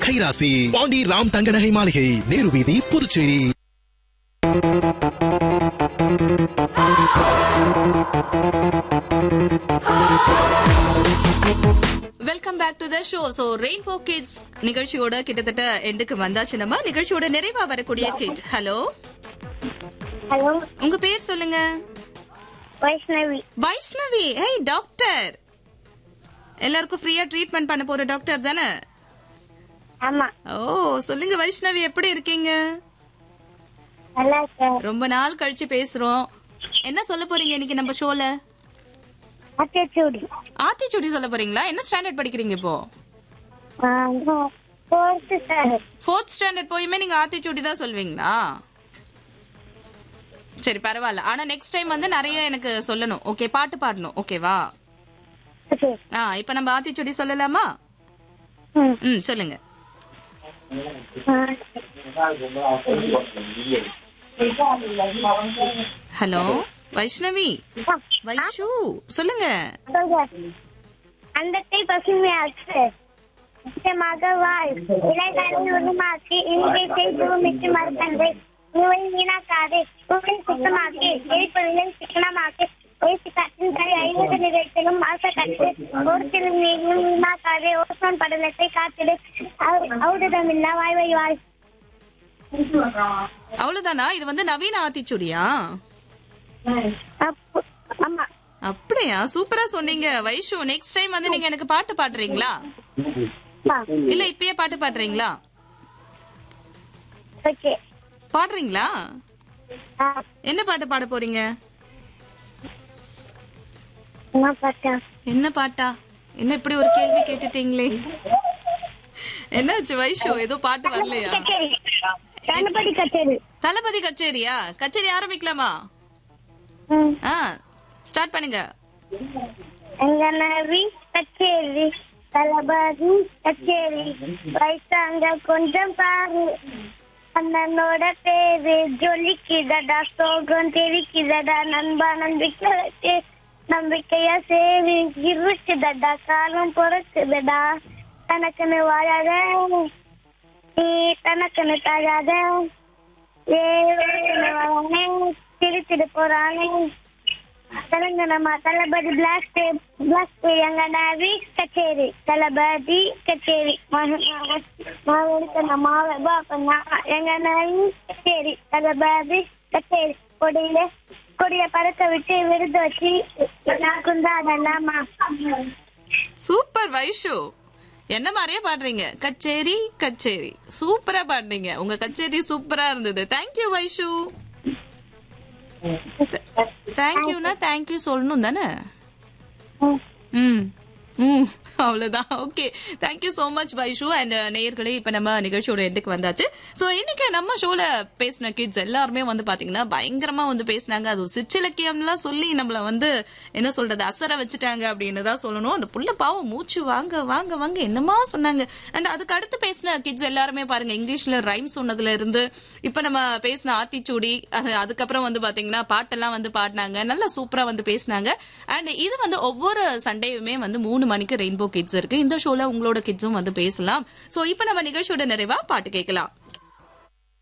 கைராசி பாண்டி ராம் தங்க நகை மாளிகை நேரு வீதி Puducherry welcome back to the show so rainbow kids நிகழ்ச்சியோட கிட்டத்தட்ட எண்டுக்கு வந்தாச்சு நம்ம நிகழ்ச்சியோட நிறைவா வரக்கூடிய கிட் ஹலோ ஹலோ உங்க பேர் சொல்லுங்க வைஷ்ணவி வைஷ்ணவி ஹேய் டாக்டர் எல்லாருக்கும் ஃப்ரீயா ட்ரீட்மெண்ட் பண்ண போற டாக்டர் தானே ஆமா ஓ சொல்லுங்க வைஷ்ணவி எப்படி இருக்கீங்க நல்லா இருக்கேன் ரொம்ப நாள் கழிச்சு பேசுறோம் என்ன சொல்ல போறீங்க இன்னைக்கு நம்ம ஷோல அத்தியச்சூடி ஆத்திச்சூடி சொல்ல போறீங்களா என்ன ஸ்டாண்டர்ட் படிக்கிறீங்க இப்போ ஃபோர்த்து சார் ஃபோர்த் ஸ்டாண்டர்ட் போயுமே நீங்க ஆத்திச்சூடி தான் சொல்வீங்களா சரி பரவாயில்ல ஆனா நெக்ஸ்ட் டைம் வந்து நிறைய எனக்கு சொல்லணும் ஓகே பாட்டு பாடணும் ஓகேவா ஓகே ஆ இப்ப நம்ம ஆத்திச்சூடி சொல்லலாமா ம் ம் சொல்லுங்க ஹலோ வைஷ்ணவி வைஷு சொல்லுங்க அந்தத்தை பசுமையாக்கு நிச்சயமாக வாழ் இலைகளை உருமாக்கி இன்றைய பூமிக்கு மறுத்தந்தை நுவை வீணாக்காதே பூமி சுத்தமாக்கி எரிப்பொருளை சிக்கனமாக்கி வயசு கட்டின் கை ஐநூறு நிலையத்திலும் மாச கட்டு ஓரத்திலும் நீங்களும் வீணாக்காதே ஓசோன் படலத்தை காத்திடு ஔடதமில்லா வாய்வை வாழ் அவ்வளவுதானா இது வந்து நவீன ஆத்திச்சூடியா அப்பு ஆமா அப்படியா சூப்பரா சொன்னீங்க வைஷு நெக்ஸ்ட் டைம் வந்து நீங்க எனக்கு பாட்டு பாடுறீங்களா பா இல்ல இப்பயே பாட்டு பாடுறீங்களா ஓகே பாடுறீங்களா ஆ என்ன பாட்டு பாட போறீங்க என்ன பார்த்தேன் என்ன பாட்டா என்ன இப்படி ஒரு கேள்வி கேட்டுட்டீங்களே என்னாச்சு வைஷு ஏதோ பாட்டு வரலையா கச்சேரி கணபதி கச்சேரி தளபதி கச்சேரியா கச்சேரி ஆரம்பிக்கலாமா ம். ஆ ஸ்டார்ட் பண்ணுங்க எங்க நவி கச்சேரி தளபதி கச்சேரி வயசாங்க கொஞ்சம் பாரு அண்ணனோட பேரு ஜொலிக்குதடா சோகம் தெரிக்குதடா நண்பா நம்பிக்கை வச்சு நம்பிக்கையா சேரி இருக்குதடா காலம் பொறுக்குதடா தனக்குன்னு வாழாத நீ தனக்குன்னு தகாத ஏ வாழானே திருத்திட்டு போறானே తెలంగాణ తలబడి బ్లాక్ బ్లాక్ ఎంగనావి కచేరి తలబడి కచేరి మా వెళ్తున్న మా బాపన్న ఎంగనావి కచేరి తలబడి కచేరి கொடியில கொடிய பறக்க விட்டு விருது வச்சு நாக்குந்தா அதெல்லாமா சூப்பர் வைஷு என்ன மாதிரியே பாடுறீங்க கச்சேரி கச்சேரி சூப்பரா பாடுறீங்க உங்க கச்சேரி சூப்பரா இருந்தது தேங்க்யூ வைஷு தேங்க்யூனா தேங்க்யூ சொல்லணும் தானே ம் ம் அவ்வளவுதான் okay thank you so much Vaishu and நேயர்களே இப்ப நம்ம நிகழ்ச்சியோட எண்டுக்கு வந்தாச்சு சோ இன்னைக்கு நம்ம ஷோல பேசின கிட்ஸ் எல்லாருமே வந்து பாத்தீங்கன்னா பயங்கரமா வந்து பேசினாங்க அது சிற்றிலக்கியம்லாம் சொல்லி நம்மள வந்து என்ன சொல்றது அசர வச்சுட்டாங்க அப்படின்னு தான் சொல்லணும் அந்த புள்ள பாவம் மூச்சு வாங்க வாங்க வாங்க என்னமா சொன்னாங்க அண்ட் அதுக்கு அடுத்து பேசின கிட்ஸ் எல்லாருமே பாருங்க இங்கிலீஷ்ல ரைம் சொன்னதுல இருந்து இப்ப நம்ம பேசின ஆத்திச்சூடி அது அதுக்கப்புறம் வந்து பாத்தீங்கன்னா பாட்டெல்லாம் வந்து பாடினாங்க நல்லா சூப்பரா வந்து பேசினாங்க அண்ட் இது வந்து ஒவ்வொரு சண்டேயுமே வந்து மூணு மணிக்கு ரெயின்போ கிட்ஸ் இருக்கு இந்த ஷோல உங்களோட கிட்ஸும் வந்து பேசலாம் சோ இப்போ நம்ம நிகழ்ச்சியோட நிறைவா பாட்டு கேட்கலாம்